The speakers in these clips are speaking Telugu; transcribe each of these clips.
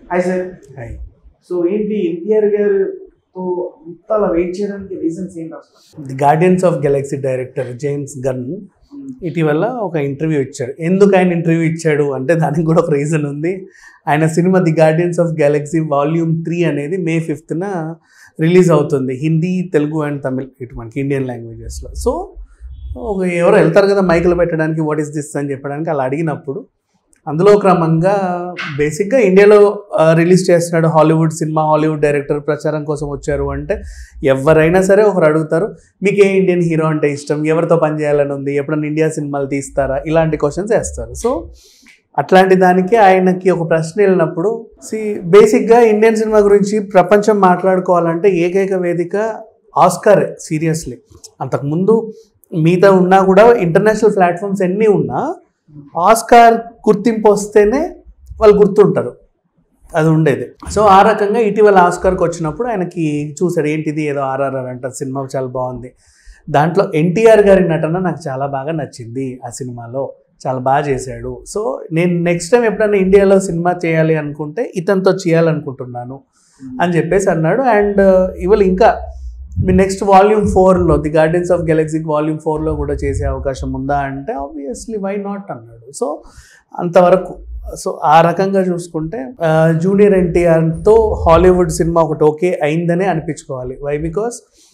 హాయ్ సార్ హాయ్ సో ఏంటి ఎన్టీఆర్ గారితో అంతలా వెయిట్ చేయడానికి రీజన్స్ ఏంటి అసలు the Guardians of Galaxy director James Gunn ఇటీవల ఒక ఇంటర్వ్యూ ఇచ్చాడు ఎందుకు ఆయన ఇంటర్వ్యూ ఇచ్చాడు అంటే దానికి కూడా ఒక రీజన్ ఉంది ఆయన cinema the Guardians of Galaxy volume three అనేది మే ఫిఫ్త్న రిలీజ్ అవుతుంది హిందీ తెలుగు అండ్ తమిళ్ ఇటు మనకి ఇండియన్ లాంగ్వేజెస్లో సో ఒక ఎవరో వెళ్తారు కదా మైకులు పెట్టడానికి వాట్ ఈస్ దిస్ అని చెప్పడానికి అలా అడిగినప్పుడు అందులో క్రమంగా బేసిక్గా ఇండియాలో రిలీజ్ చేస్తున్నాడు హాలీవుడ్ సినిమా హాలీవుడ్ డైరెక్టర్ ప్రచారం కోసం వచ్చారు అంటే ఎవరైనా సరే ఒకరు అడుగుతారు మీకు ఏ ఇండియన్ హీరో అంటే ఇష్టం ఎవరితో పనిచేయాలని ఉంది ఎప్పుడన్నా ఇండియా సినిమాలు తీస్తారా ఇలాంటి క్వశ్చన్స్ వేస్తారు సో అట్లాంటి దానికి ఆయనకి ఒక ప్రశ్న వెళ్ళినప్పుడు సి బేసిక్గా ఇండియన్ సినిమా గురించి ప్రపంచం మాట్లాడుకోవాలంటే ఏకైక వేదిక ఆస్కార్ సీరియస్లీ అంతకుముందు మిగతా ఉన్నా కూడా ఇంటర్నేషనల్ ప్లాట్ఫామ్స్ ఎన్ని ఉన్నా ఆస్కార్ గుర్తింపు వస్తేనే వాళ్ళు గుర్తుంటారు అది ఉండేది సో ఆ రకంగా ఇటీవల ఆస్కార్కి వచ్చినప్పుడు ఆయనకి చూసాడు ఏంటిది ఏదో ఆర్ఆర్ఆర్ అంటారు సినిమా చాలా బాగుంది దాంట్లో ఎన్టీఆర్ గారి నటన నాకు చాలా బాగా నచ్చింది ఆ సినిమాలో చాలా బాగా చేశాడు సో నేను నెక్స్ట్ టైం ఎప్పుడైనా ఇండియాలో సినిమా చేయాలి అనుకుంటే ఇతనితో చేయాలనుకుంటున్నాను అని చెప్పేసి అన్నాడు అండ్ ఇవాళ ఇంకా మీ నెక్స్ట్ వాల్యూమ్ ఫోర్లో the Guardians of Galaxy volume ఫోర్లో కూడా చేసే అవకాశం ఉందా అంటే ఆబ్వియస్లీ వై నాట్ అన్నాడు సో అంతవరకు సో ఆ రకంగా చూసుకుంటే జూనియర్ ఎన్టీఆర్తో హాలీవుడ్ సినిమా ఒకటి ఓకే అయిందనే అనిపించుకోవాలి వై బికాస్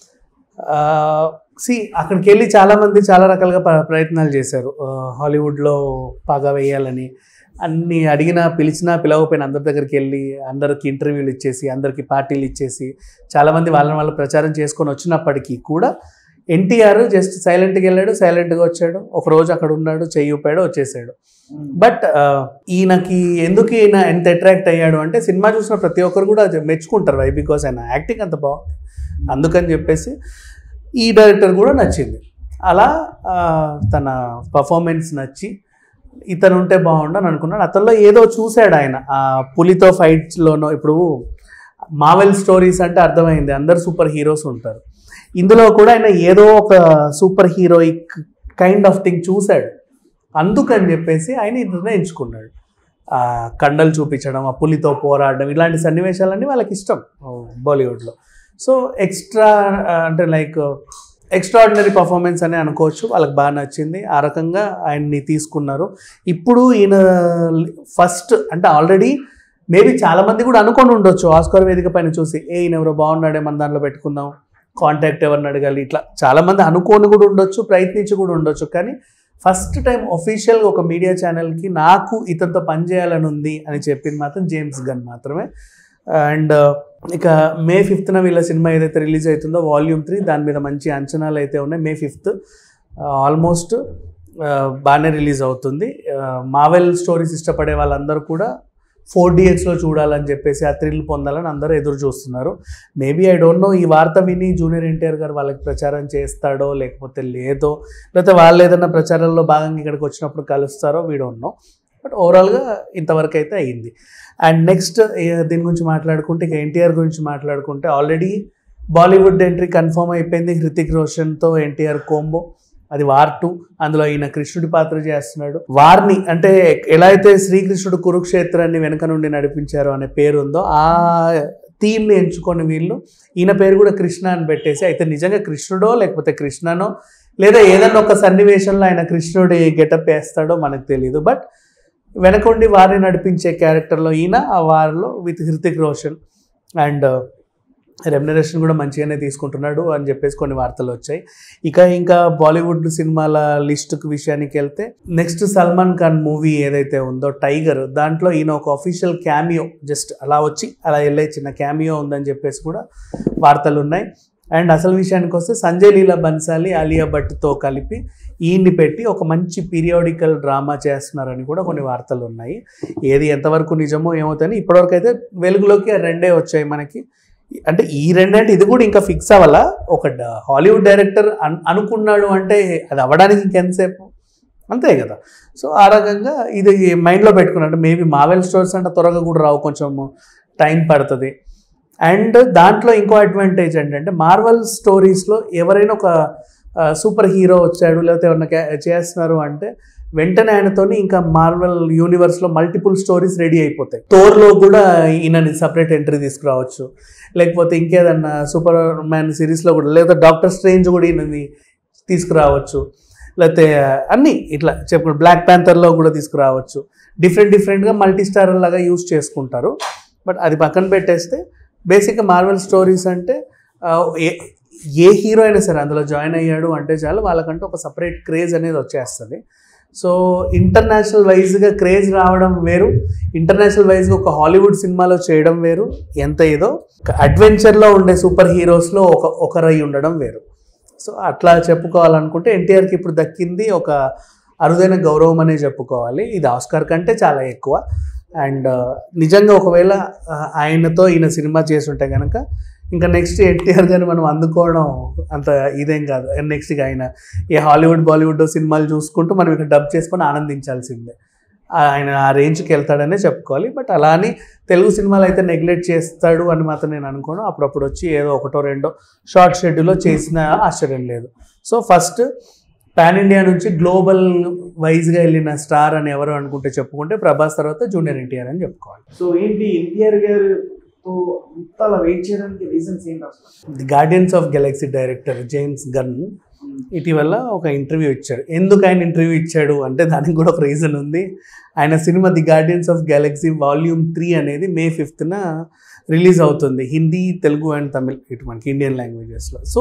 సి అక్కడికి వెళ్ళి చాలామంది చాలా రకాలుగా ప్ర- ప్రయత్నాలు చేశారు ఆ, హాలీవుడ్లో బాగా వేయాలని అన్ని అడిగినా పిలిచినా పిలవకపోయినా అందరి దగ్గరికి వెళ్ళి అందరికి ఇంటర్వ్యూలు ఇచ్చేసి అందరికి పార్టీలు ఇచ్చేసి చాలామంది వాళ్ళని వాళ్ళు ప్రచారం చేసుకొని వచ్చినప్పటికీ కూడా ఎన్టీఆర్ జస్ట్ సైలెంట్గా వెళ్ళాడు సైలెంట్గా వచ్చాడు ఒక రోజు అక్కడ ఉన్నాడు చెయ్యి ఊపాడు వచ్చేసాడు బట్ ఈయనకి ఎందుకు ఈయన ఎంత అట్రాక్ట్ అయ్యాడు అంటే సినిమా చూసిన ప్రతి ఒక్కరు కూడా అది మెచ్చుకుంటారు వై బికాస్ ఆయన యాక్టింగ్ అంత బాగుంది అందుకని చెప్పేసి ఈ డైరెక్టర్ కూడా నచ్చింది అలా ఆ, తన పర్ఫార్మెన్స్ నచ్చి ఇతను ఉంటే బాగుండని అనుకున్నాడు అతనిలో ఏదో చూశాడు ఆయన ఆ పులితో ఫైట్స్లోనో ఇప్పుడు మావెల్ స్టోరీస్ అంటే అర్థమైంది అందరు సూపర్ హీరోస్ ఉంటారు ఇందులో కూడా ఆయన ఏదో ఒక super heroic kind of thing చూశాడు అందుకని చెప్పేసి ఆయన ఇతనే ఎంచుకున్నాడు ఆ కండలు చూపించడం ఆ పులితో పోరాడడం ఇలాంటి సన్నివేశాలన్నీ వాళ్ళకి ఇష్టం బాలీవుడ్లో సో ఎక్స్ట్రా అంటే లైక్ ఎక్స్ట్రాడినరీ పర్ఫార్మెన్స్ అని అనుకోవచ్చు వాళ్ళకి బాగా నచ్చింది ఆ రకంగా ఆయన్ని తీసుకున్నారు ఇప్పుడు ఈయన ఫస్ట్ అంటే ఆల్రెడీ మేబీ చాలామంది కూడా అనుకొని ఉండొచ్చు ఆస్కార్ వేదిక పైన చూసి ఏ ఈయన ఎవరో బాగున్నాడే మన దాంట్లో పెట్టుకుందాం కాంటాక్ట్ ఎవరిని అడగాలి ఇట్లా చాలామంది అనుకోని కూడా ఉండొచ్చు ప్రయత్నించి కూడా ఉండొచ్చు కానీ ఫస్ట్ టైం ఒఫీషియల్గా ఒక మీడియా ఛానల్కి నాకు ఇతనితో పనిచేయాలని ఉంది అని చెప్పింది మాత్రం జేమ్స్ గన్ మాత్రమే అండ్ ఇక మే ఫిఫ్త్న వీళ్ళ సినిమా ఏదైతే రిలీజ్ అవుతుందో వాల్యూమ్ త్రీ దాని మీద మంచి అంచనాలు అయితే ఉన్నాయి మే ఫిఫ్త్ ఆల్మోస్ట్ బాగానే రిలీజ్ అవుతుంది మావెల్ స్టోరీస్ ఇష్టపడే వాళ్ళందరూ కూడా ఫోర్ డిఎక్స్లో చూడాలని చెప్పేసి ఆ థ్రిల్ పొందాలని అందరూ ఎదురు చూస్తున్నారు మేబీ ఐ డోంట్ నో ఈ వార్త విని జూనియర్ ఎన్టీఆర్ గారు వాళ్ళకి ప్రచారం చేస్తాడో లేకపోతే లేదో లేకపోతే వాళ్ళు ఏదైనా ప్రచారంలో భాగంగా ఇక్కడికి వచ్చినప్పుడు కలుస్తారో వీ డోంట్ నో బట్ ఓవరాల్గా ఇంతవరకు అయితే అయ్యింది అండ్ నెక్స్ట్ దీని గురించి మాట్లాడుకుంటే ఇక ఎన్టీఆర్ గురించి మాట్లాడుకుంటే ఆల్రెడీ బాలీవుడ్ ఎంట్రీ కన్ఫర్మ్ అయిపోయింది హృతిక్ రోషన్తో ఎన్టీఆర్ కోంబో అది వార్ టూ అందులో ఈయన కృష్ణుడి పాత్ర చేస్తున్నాడు వార్ని అంటే ఎలా అయితే శ్రీకృష్ణుడు కురుక్షేత్రాన్ని వెనక నుండి నడిపించారో అనే పేరు ఉందో ఆ థీమ్ని ఎంచుకొని వీళ్ళు ఈయన పేరు కూడా కృష్ణ అని పెట్టేసి అయితే నిజంగా కృష్ణుడో లేకపోతే కృష్ణనో లేదా ఏదన్నా ఒక సన్నివేశంలో ఆయన కృష్ణుడి గెటప్ వేస్తాడో మనకు తెలియదు బట్ వెనకుండి వారిని నడిపించే క్యారెక్టర్లో ఈయన ఆ వారిలో with Hrithik Roshan and remuneration కూడా మంచిగానే తీసుకుంటున్నాడు అని చెప్పేసి కొన్ని వార్తలు వచ్చాయి ఇక ఇంకా బాలీవుడ్ సినిమాల లిస్టుకు విషయానికి వెళ్తే నెక్స్ట్ సల్మాన్ ఖాన్ మూవీ ఏదైతే ఉందో టైగర్ దాంట్లో ఈయన ఒక అఫీషియల్ క్యామియో జస్ట్ అలా వచ్చి అలా వెళ్ళే చిన్న క్యామియో ఉందని చెప్పేసి కూడా వార్తలు ఉన్నాయి అండ్ అసలు విషయానికి వస్తే సంజయ్ లీలా బన్సాలి ఆలియా భట్తో కలిపి ఈయన్ని పెట్టి ఒక మంచి పీరియాడికల్ డ్రామా చేస్తున్నారని కూడా కొన్ని వార్తలు ఉన్నాయి ఏది ఎంతవరకు నిజమో ఏమవుతాయని ఇప్పటివరకు అయితే వెలుగులోకి ఆ రెండే వచ్చాయి మనకి అంటే ఈ రెండంటే ఇది కూడా ఇంకా ఫిక్స్ అవ్వాలా ఒక డ- హాలీవుడ్ డైరెక్టర్ అన్ అనుకున్నాడు అంటే అది అవ్వడానికి ఇంకెంతసేపు అంతే కదా సో ఆ రకంగా ఇది మైండ్లో పెట్టుకున్నాడు మేబీ మావెల్ స్టోర్స్ అంటే త్వరగా కూడా రావు కొంచెం టైం పడుతుంది అండ్ దాంట్లో ఇంకో అడ్వాంటేజ్ ఏంటంటే మార్వల్ స్టోరీస్లో ఎవరైనా ఒక సూపర్ హీరో వచ్చాడు లేకపోతే ఎవరైనా క్యా- చేస్తున్నారు అంటే వెంటనే ఆయనతోని ఇంకా మార్వెల్ యూనివర్స్లో మల్టిపుల్ స్టోరీస్ రెడీ అయిపోతాయి థోర్లో కూడా ఈయనని సపరేట్ ఎంట్రీ తీసుకురావచ్చు లేకపోతే ఇంకేదన్నా సూపర్ మ్యాన్ సిరీస్లో కూడా లేదా డాక్టర్ స్ట్రేంజ్ కూడా ఈయనని తీసుకురావచ్చు లేకపోతే అన్నీ ఇట్లా చెప్పు బ్లాక్ ప్యాంథర్లో కూడా తీసుకురావచ్చు డిఫరెంట్ డిఫరెంట్గా మల్టీ స్టార్ లాగా యూస్ చేసుకుంటారు బట్ అది పక్కన పెట్టేస్తే బేసిక్గా మార్వెల్ స్టోరీస్ అంటే ఆ, ఏ ఏ హీరో అయినా సరే అందులో జాయిన్ అయ్యాడు అంటే చాలు వాళ్ళకంటే ఒక సపరేట్ క్రేజ్ అనేది వచ్చేస్తుంది సో ఇంటర్నేషనల్ వైజ్గా క్రేజ్ రావడం వేరు ఇంటర్నేషనల్ వైజ్గా ఒక హాలీవుడ్ సినిమాలో చేయడం వేరు ఎంత ఏదో అడ్వెంచర్లో ఉండే సూపర్ హీరోస్లో ఒక ఒకరై ఉండడం వేరు సో అట్లా చెప్పుకోవాలనుకుంటే ఎన్టీఆర్కి ఇప్పుడు దక్కింది ఒక అరుదైన గౌరవం అనే చెప్పుకోవాలి ఇది ఆస్కార్ కంటే చాలా ఎక్కువ అండ్ నిజంగా ఒకవేళ ఆ, ఆయనతో ఈయన సినిమా చేస్తుంటే కనుక ఇంకా నెక్స్ట్ ఎన్టీఆర్ గారిని మనం అందుకోవడం అంత ఇదేం కాదు నెక్స్ట్ ఇక ఆయన ఏ హాలీవుడ్ బాలీవుడ్ సినిమాలు చూసుకుంటూ మనం ఇక్కడ డబ్ చేసుకొని ఆనందించాల్సిందే ఆయన ఆ రేంజ్కి వెళ్తాడనే చెప్పుకోవాలి బట్ అలా అని తెలుగు సినిమాలు అయితే నెగ్లెక్ట్ చేస్తాడు అని మాత్రం నేను అనుకోను అప్పుడప్పుడు వచ్చి ఏదో ఒకటో రెండో షార్ట్ షెడ్యూల్లో చేసిన ఆశ్చర్యం లేదు సో ఫస్ట్ పాన్ ఇండియా నుంచి గ్లోబల్ వైజ్గా వెళ్ళిన స్టార్ అని ఎవరు అనుకుంటే చెప్పుకుంటే ప్రభాస్ తర్వాత జూనియర్ ఎన్టీఆర్ అని చెప్పుకోవాలి సో ఏంటి ఎన్టీఆర్ గారితో ఇంతలా వెయిట్ చేయడానికి రీజన్స్ ఏంటి అసలు the Guardians of Galaxy director James Gunn ఇటీవల ఒక ఇంటర్వ్యూ ఇచ్చాడు ఎందుకు ఆయన ఇంటర్వ్యూ ఇచ్చాడు అంటే దానికి కూడా ఒక రీజన్ ఉంది ఆయన cinema the Guardians of Galaxy volume three అనేది మే ఫిఫ్త్న రిలీజ్ అవుతుంది హిందీ తెలుగు అండ్ తమిళ్ ఇటు మనకి ఇండియన్ లాంగ్వేజెస్లో సో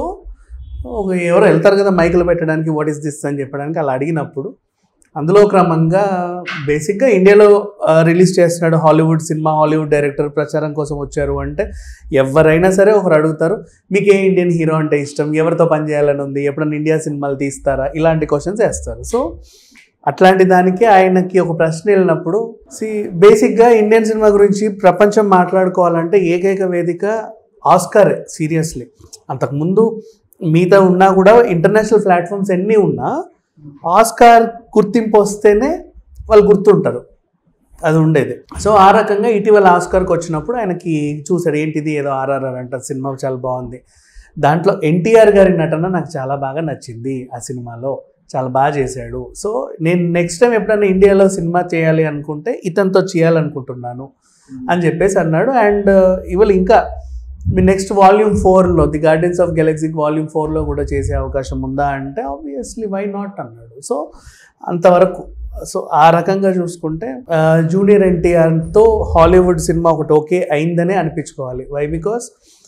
ఒక ఎవరు వెళ్తారు కదా మైకులు పెట్టడానికి వాట్ ఈస్ దిస్ అని చెప్పడానికి అలా అడిగినప్పుడు అందులో క్రమంగా బేసిక్గా ఇండియాలో రిలీజ్ చేస్తున్నాడు హాలీవుడ్ సినిమా హాలీవుడ్ డైరెక్టర్ ప్రచారం కోసం వచ్చారు అంటే ఎవరైనా సరే ఒకరు అడుగుతారు మీకు ఏ ఇండియన్ హీరో అంటే ఇష్టం ఎవరితో పని చేయాలని ఉంది ఎప్పుడన్నా ఇండియా సినిమాలు తీస్తారా ఇలాంటి క్వశ్చన్స్ వేస్తారు సో అట్లాంటి దానికి ఆయనకి ఒక ప్రశ్న వెళ్ళినప్పుడు సి బేసిక్గా ఇండియన్ సినిమా గురించి ప్రపంచం మాట్లాడుకోవాలంటే ఏకైక వేదిక ఆస్కార్ సీరియస్లీ అంతకుముందు మిగతా ఉన్నా కూడా ఇంటర్నేషనల్ ప్లాట్ఫామ్స్ ఎన్ని ఉన్నా ఆస్కార్ గుర్తింపు వస్తేనే వాళ్ళు గుర్తుంటారు అది ఉండేది సో ఆ రకంగా ఇటీవల ఆస్కార్కి వచ్చినప్పుడు ఆయనకి చూసాడు ఏంటిది ఏదో ఆర్ఆర్ఆర్ అంట సినిమా చాలా బాగుంది దాంట్లో ఎన్టీఆర్ గారి నటన నాకు చాలా బాగా నచ్చింది ఆ సినిమాలో చాలా బాగా చేశాడు సో నేను నెక్స్ట్ టైం ఎప్పుడైనా ఇండియాలో సినిమా చేయాలి అనుకుంటే ఇతనితో చేయాలనుకుంటున్నాను అని చెప్పేసి అన్నాడు అండ్ ఇవాళ ఇంకా మీ నెక్స్ట్ వాల్యూమ్ ఫోర్లో the Guardians of Galaxy volume ఫోర్లో కూడా చేసే అవకాశం ఉందా అంటే ఆబ్వియస్లీ వై నాట్ అన్నాడు సో అంతవరకు సో ఆ రకంగా చూసుకుంటే జూనియర్ ఎన్టీఆర్తో హాలీవుడ్ సినిమా ఒకటి ఓకే అయిందనే అనిపించుకోవాలి వై బికాస్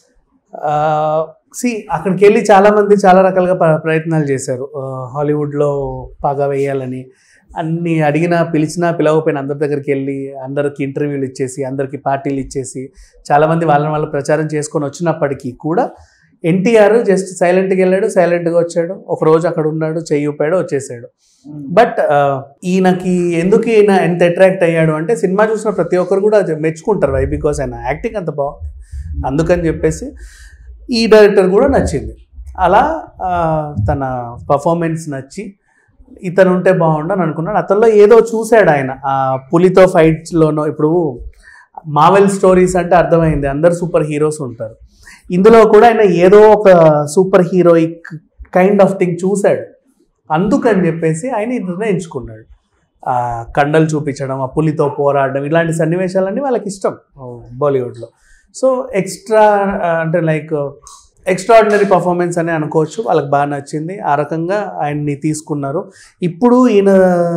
సి అక్కడికి వెళ్ళి చాలామంది చాలా రకాలుగా ప్ర- ప్రయత్నాలు చేశారు ఆ, హాలీవుడ్లో పాగా వేయాలని అన్ని అడిగినా పిలిచినా పిలవకపోయిన అందరి దగ్గరికి వెళ్ళి అందరికి ఇంటర్వ్యూలు ఇచ్చేసి అందరికి పార్టీలు ఇచ్చేసి చాలామంది వాళ్ళని వాళ్ళు ప్రచారం చేసుకొని వచ్చినప్పటికీ కూడా ఎన్టీఆర్ జస్ట్ సైలెంట్గా వెళ్ళాడు సైలెంట్గా వచ్చాడు ఒక రోజు అక్కడ ఉన్నాడు చెయ్యి ఊపాడు వచ్చేసాడు బట్ ఈయనకి ఎందుకు ఈయన ఎంత అట్రాక్ట్ అయ్యాడు అంటే సినిమా చూసిన ప్రతి ఒక్కరు కూడా అది మెచ్చుకుంటారు వై బికాస్ ఆయన యాక్టింగ్ అంత బాగుంది అందుకని చెప్పేసి ఈ డైరెక్టర్ కూడా నచ్చింది అలా ఆ, తన పర్ఫార్మెన్స్ నచ్చి ఇతను ఉంటే బాగుండని అనుకున్నాడు అతనిలో ఏదో చూశాడు ఆయన ఆ పులితో ఫైట్స్లోనో ఇప్పుడు మావెల్ స్టోరీస్ అంటే అర్థమైంది అందరు సూపర్ హీరోస్ ఉంటారు ఇందులో కూడా ఆయన ఏదో ఒక super heroic kind of thing చూశాడు అందుకని చెప్పేసి ఆయన ఇతనే ఎంచుకున్నాడు ఆ కండలు చూపించడం ఆ పులితో పోరాడడం ఇలాంటి సన్నివేశాలన్నీ వాళ్ళకి ఇష్టం బాలీవుడ్లో సో ఎక్స్ట్రా అంటే లైక్ ఎక్స్ట్రాడినరీ పర్ఫార్మెన్స్ అని అనుకోవచ్చు వాళ్ళకి బాగా నచ్చింది ఆ రకంగా ఆయన్ని తీసుకున్నారు ఇప్పుడు ఈయన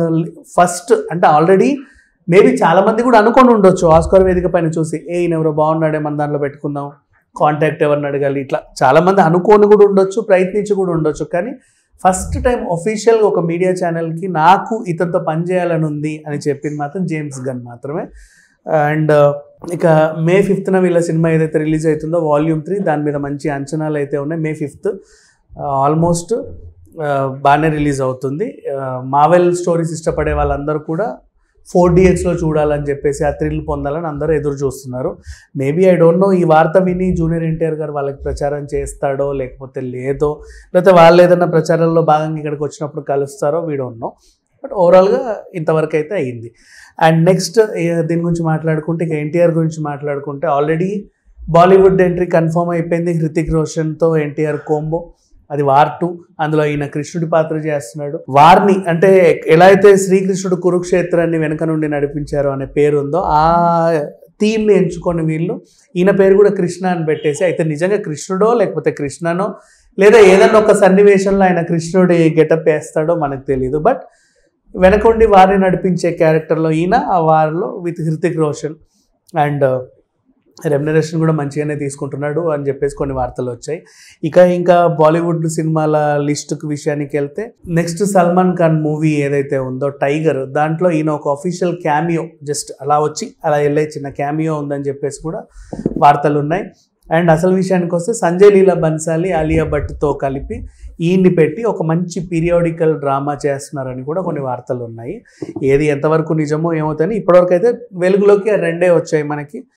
ఫస్ట్ అంటే ఆల్రెడీ మేబీ చాలామంది కూడా అనుకొని ఉండొచ్చు ఆస్కార్ వేదిక పైన చూసి ఏ ఈయన ఎవరో బాగున్నాడే మన దాంట్లో పెట్టుకుందాం కాంటాక్ట్ ఎవరిని అడగాలి ఇట్లా చాలామంది అనుకోని కూడా ఉండొచ్చు ప్రయత్నించి కూడా ఉండొచ్చు కానీ ఫస్ట్ టైం ఒఫీషియల్గా ఒక మీడియా ఛానల్కి నాకు ఇతనితో పనిచేయాలని ఉంది అని చెప్పింది మాత్రం జేమ్స్ గన్ మాత్రమే అండ్ ఇక మే ఫిఫ్త్న వీళ్ళ సినిమా ఏదైతే రిలీజ్ అవుతుందో వాల్యూమ్ త్రీ దాని మీద మంచి అంచనాలు అయితే ఉన్నాయి మే ఫిఫ్త్ ఆల్మోస్ట్ బాగానే రిలీజ్ అవుతుంది మావెల్ స్టోరీస్ ఇష్టపడే వాళ్ళందరూ కూడా ఫోర్ డిఎక్స్లో చూడాలని చెప్పేసి ఆ థ్రిల్ పొందాలని అందరూ ఎదురు చూస్తున్నారు మేబీ ఐ డోంట్ నో ఈ వార్త విని జూనియర్ ఎన్టీఆర్ గారు వాళ్ళకి ప్రచారం చేస్తాడో లేకపోతే లేదో లేకపోతే వాళ్ళు ఏదైనా ప్రచారంలో భాగంగా ఇక్కడికి వచ్చినప్పుడు కలుస్తారో వీ డోంట్ నో బట్ ఓవరాల్గా ఇంతవరకు అయితే అయ్యింది అండ్ నెక్స్ట్ దీని గురించి మాట్లాడుకుంటే ఇక ఎన్టీఆర్ గురించి మాట్లాడుకుంటే ఆల్రెడీ బాలీవుడ్ ఎంట్రీ కన్ఫర్మ్ అయిపోయింది హృతిక్ రోషన్తో ఎన్టీఆర్ కోంబో అది వార్ టూ అందులో ఈయన కృష్ణుడి పాత్ర చేస్తున్నాడు వారిని అంటే ఎలా అయితే శ్రీకృష్ణుడు కురుక్షేత్రాన్ని వెనక నుండి నడిపించారో అనే పేరు ఉందో ఆ థీమ్ని ఎంచుకొని వీళ్ళు ఈయన పేరు కూడా కృష్ణ అని పెట్టేసి అయితే నిజంగా కృష్ణుడో లేకపోతే కృష్ణనో లేదా ఏదన్నా ఒక సన్నివేశంలో ఆయన కృష్ణుడి గెటప్ వేస్తాడో మనకు తెలియదు బట్ వెనకుండి వారిని నడిపించే క్యారెక్టర్లో ఈయన ఆ వారిలో with Hrithik Roshan and remuneration కూడా మంచిగానే తీసుకుంటున్నాడు అని చెప్పేసి కొన్ని వార్తలు వచ్చాయి ఇక ఇంకా బాలీవుడ్ సినిమాల లిస్టుకు విషయానికి వెళ్తే నెక్స్ట్ సల్మాన్ ఖాన్ మూవీ ఏదైతే ఉందో టైగర్ దాంట్లో ఈయన ఒక అఫీషియల్ క్యామియో జస్ట్ అలా వచ్చి అలా వెళ్ళే చిన్న క్యామియో ఉందని చెప్పేసి కూడా వార్తలు ఉన్నాయి అండ్ అసలు విషయానికి వస్తే సంజయ్ లీలా బన్సాలి ఆలియా భట్తో కలిపి ఈయన్ని పెట్టి ఒక మంచి పీరియాడికల్ డ్రామా చేస్తున్నారని కూడా కొన్ని వార్తలు ఉన్నాయి ఏది ఎంతవరకు నిజమో ఏమవుతాయని ఇప్పటివరకు అయితే వెలుగులోకి ఆ రెండే వచ్చాయి మనకి